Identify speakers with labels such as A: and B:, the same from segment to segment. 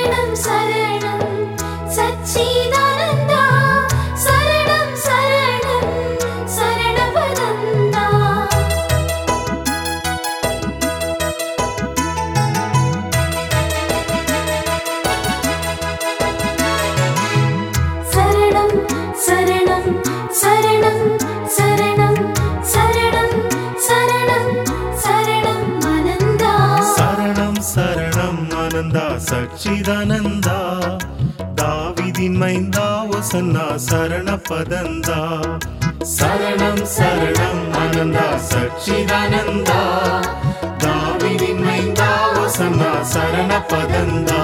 A: சரணம் சரணம் சச்சிதானந்தா சரணம் சரணம் சரணபதந்தா சரணம் சரணம் சரணம் சரணம் சரணம் சரணம் சரணம் அனந்தா
B: சரணம் சரணம் ஆனந்தா சச்சிதானந்தா தாவிதின் மைந்தா ஒசன்னா சரண பதந்தா சரணம் சரணம் ஆனந்தா சச்சிதானந்தா தாவிதின் மைந்தா ஒசன்னா சரண பதந்தா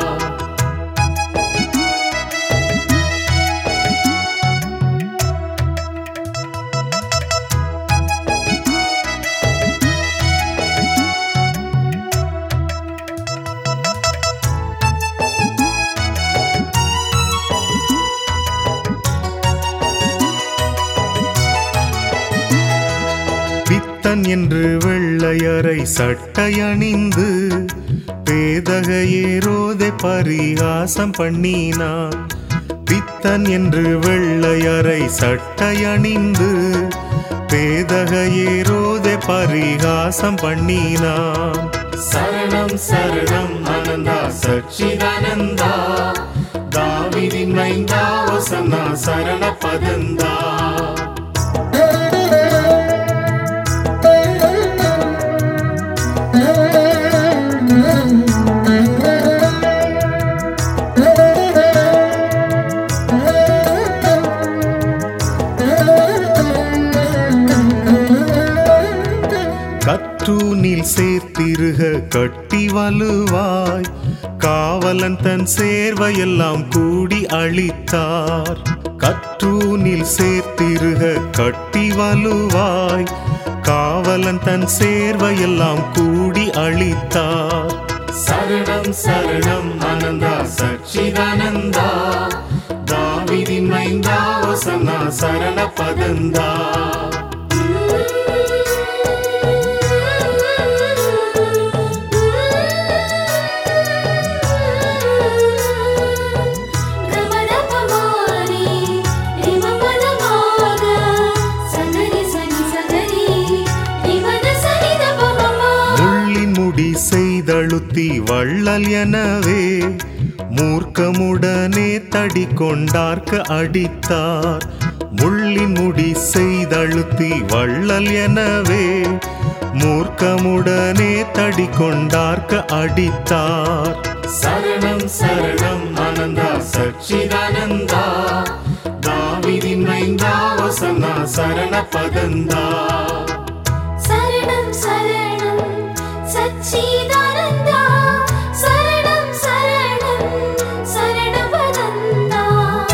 B: பித்தன் என்று வெள்ளையரை சட்டையணிந்து பேதகையேரோதை பரிகாசம் பண்ணினான் பித்தன் என்று வெள்ளையரை சட்டையணிந்து பேதகையேரோதை பரிகாசம் பண்ணினான் சரணம் சரணம் ஆனந்தா சச்சிதானந்தா தாவிதின் மைந்தா வசனா சரண பதந்தா கற்றூனில் சேர்த்திருக கட்டி வலுவாய் காவலன் தன் சேர்வையெல்லாம் கூடி அளித்தார் கற்றூனில் சேர்த்திருக கட்டி வலுவாய் காவலன் தன் சேர்வையெல்லாம் கூடி அளித்தார் சரணம் சரணம் ஆனந்தா சச்சிதானந்தா தாவிதின் மைந்தா வசனா சரண பதந்தா
A: கமலபமாரி ரிமபதமாக சகரி சனி சகரி ரிமத சனிதபமமா
B: முள்ளின் முடி செய்தழுத்தி வள்ளல் எனவே மூர்க்கமுடனே தடி கொண்டார்க்க அடித்தார் முள்ளின் முடி செய்தழுத்தி வள்ளல் எனவே மூர்க்கமுடனே தடி கொண்டார்க்க அடித்தார் சரணம் சரணம் ஆனந்தா சச்சிதானந்தா தாவிதின் மைந்தா வசனா சரண பதந்தா
A: சரணம் சரணம் சச்சிதானந்தா சரணம் சரணம் சரணபதந்தா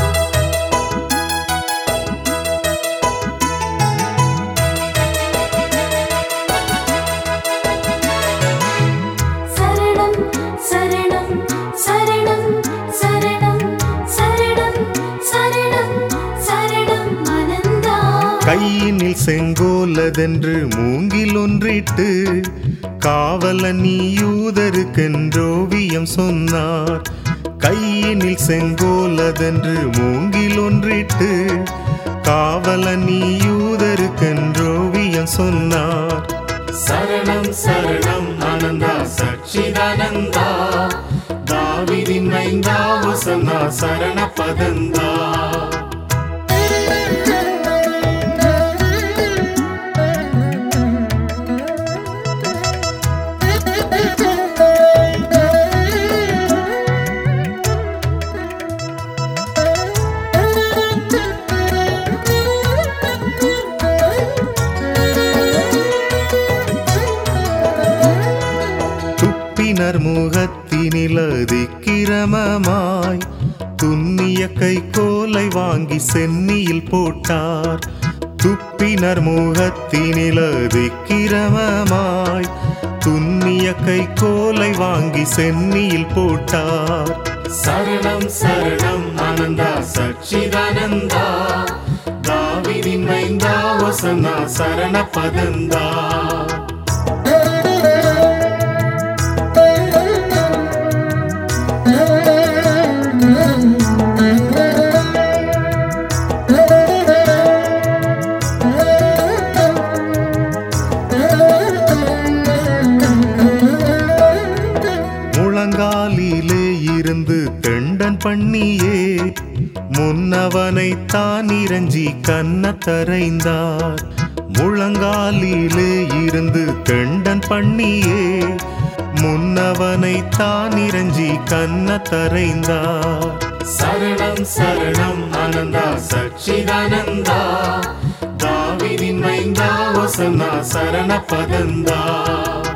A: சரணம் சரணம் சரணம் சரணம் சரணம் சரணம் சரணம் அனந்தா
B: கையினில் செங்கோலதென்று மூங்கில் ஒன்றிட்டு காவலன் நீ யூதருக்கென்றோவியம் சொன்னார் கையினில் செங்கோலதென்று மூங்கில் ஒன்றிட்டு காவலன் நீ யூதருக்கென்றோவியம் சொன்னார் சரணம் சரணம் ஆனந்தா சச்சிதானந்தா தாவிதின் மைந்தா வசனா சரண பதந்தா துப்பினர் முகத்தினில் அதிக்கிரமமாய் துன்னிய கை கோலை வாங்கி சென்னியில் போட்டார் துப்பினர் முகத்தினில் அதிக்கிரமமாய் துன்னிய கை கோலை வாங்கி சென்னியில் போட்டார் சரணம் சரணம் ஆனந்தா சச்சிதானந்தா தாவிதின் மைந்தா வசனா சரண பதந்தா
A: சரணம்
B: முன்னவனை தான் இறஞ்சி கண்ண தரைந்தார் முழங்காலிலே இருந்து தெண்டன் பண்ணியே முன்னவனை தான் இறஞ்சி கண்ண தரைந்தார் சரணம் சரணம் அனந்தா சச்சிதானந்தா தாவிதின் மைந்தா வசனா சரண பதந்தா